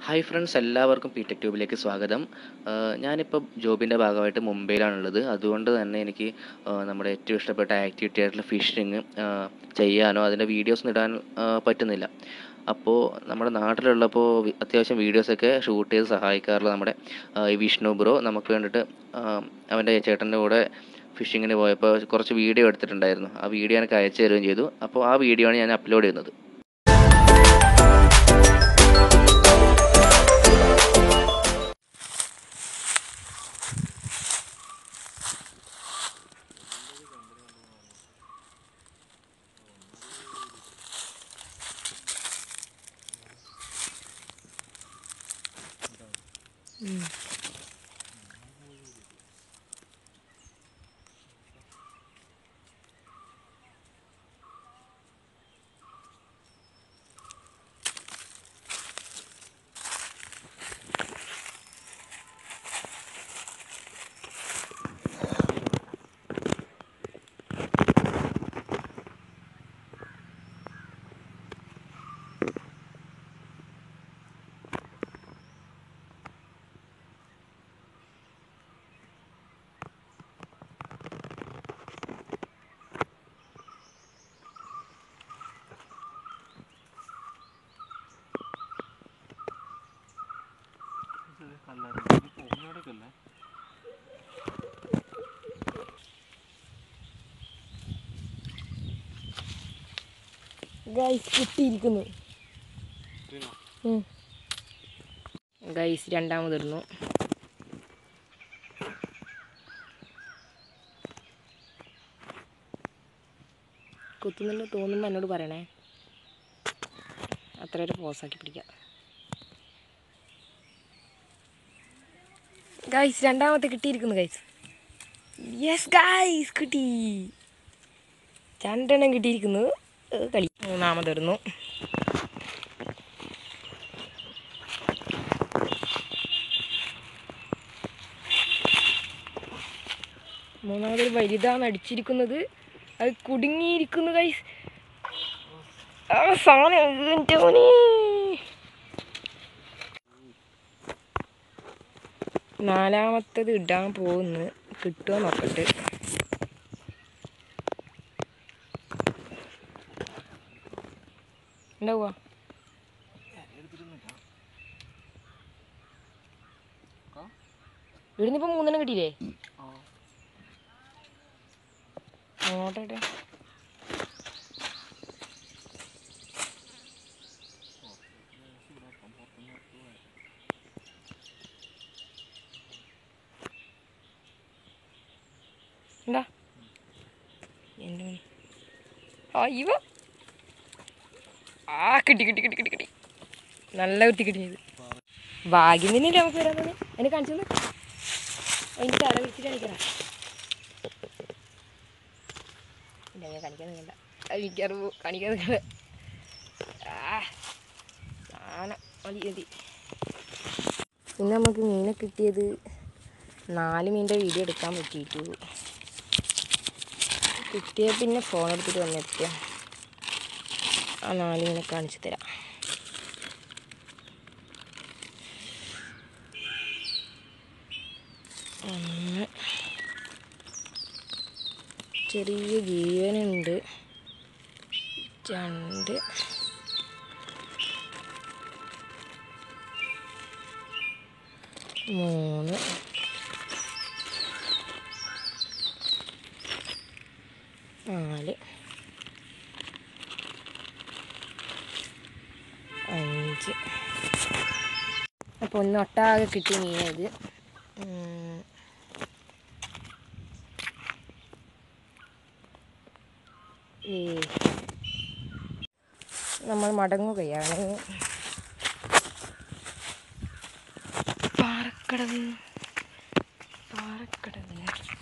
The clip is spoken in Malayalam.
ഹായ് ഫ്രണ്ട്സ് എല്ലാവർക്കും പി ടെക് ട്യൂബിലേക്ക് സ്വാഗതം ആഹ് ഞാനിപ്പോൾ ജോബിൻ്റെ ഭാഗമായിട്ട് മുംബൈയിലാണുള്ളത് അതുകൊണ്ട് തന്നെ എനിക്ക് ആഹ് നമ്മുടെ ഏറ്റവും ഇഷ്ടപ്പെട്ട ആക്ടിവിറ്റി ആയിട്ടുള്ള ഫിഷിങ് ചെയ്യാനോ അതിൻ്റെ വീഡിയോസ് ഇടാൻ ആഹ് പറ്റുന്നില്ല അപ്പോൾ നമ്മുടെ നാട്ടിലുള്ളപ്പോൾ വി- അത്യാവശ്യം വീഡിയോസൊക്കെ ഷൂട്ട് ചെയ്ത് സഹായിക്കാറുള്ള നമ്മുടെ ആഹ് ഈ വിഷ്ണു ബ്രോ നമുക്ക് വേണ്ടിയിട്ട് ആഹ് അവൻ്റെ ചേട്ടൻ്റെ കൂടെ ഫിഷിങ്ങിന് പോയപ്പോൾ കുറച്ച് വീഡിയോ എടുത്തിട്ടുണ്ടായിരുന്നു ആ വീഡിയോ എനിക്ക് അയച്ചു തരുകയും ചെയ്തു അപ്പോൾ ആ വീഡിയോ ആണ് ഞാൻ അപ്ലോഡ് ചെയ്യുന്നത് ഗൈസ് കിട്ടിയിരിക്കുന്നു ഗൈസ് രണ്ടാമതിരുന്നു കുത്തുന്നുണ്ട് തോന്നുമ്പോൾ എന്നോട് പറയണേ അത്ര ഒരു പോസാക്കി പിടിക്കാം ഗൈസ് രണ്ടാമത്തെ കിട്ടിയിരിക്കുന്നു ഗൈസ് യെസ് ഗൈസ് കിട്ടി രണ്ടെണ്ണം കിട്ടിയിരിക്കുന്നു ഏ, കളി മൂന്നാമതിരുന്നു മൂന്നാമതൊരു വലുതാണ് അടിച്ചിരിക്കുന്നത് അത് കുടുങ്ങിയിരിക്കുന്നു കൈസ് ആ സാധനം എൻ്റെ മോനെ. നാലാമത്തത് ഇടാൻ പോകുന്നു കിട്ടുമോ നോക്കട്ടെ ഉണ്ടാവുക ഇവിടുന്ന് ഇപ്പൊ മൂന്നെണ്ണം കിട്ടിയില്ലേ അങ്ങോട്ടെ എന്താ എൻ്റെ മോനെ. അയ്യോ ആ കിട്ടി കിട്ടി കിട്ടി കിട്ടി കിട്ടി നല്ല കുത്തി കിട്ടിയത് ഭാഗ്യം തന്നെയല്ലേ നമുക്ക് വരാൻ തന്നെ അതിനെ കാണിച്ചു തന്നെ അതിൻ്റെ തല പിടിച്ചിട്ട് കാണിക്കണം ഇല്ല ഞാൻ കാണിക്കാൻ നിൽക്കണ്ട എനിക്കറിവ് കാണിക്കാൻ നിൽക്കണ്ട ആ സാധനം മതി മതി പിന്നെ നമുക്ക് മീനെ കിട്ടിയത് നാല് മീനിൻ്റെ വീഡിയോ എടുക്കാൻ പറ്റിയിട്ടു കിട്ടിയ പിന്നെ ഫോൺ എടുത്തിട്ട് വന്നെത്തിയ ആ നാല് മീനെ കാണിച്ചു തരാം ഒന്ന് ചെറിയ ജീവനുണ്ട് രണ്ട് മൂന്ന് നാല് അഞ്ച് അപ്പോൾ ഒന്ന് ഒട്ടാകെ കിട്ടിയ മീനത് ഉം. ഈ നമ്മൾ മടങ്ങുകയാണ് പാറക്കടവ് പാറക്കടവ്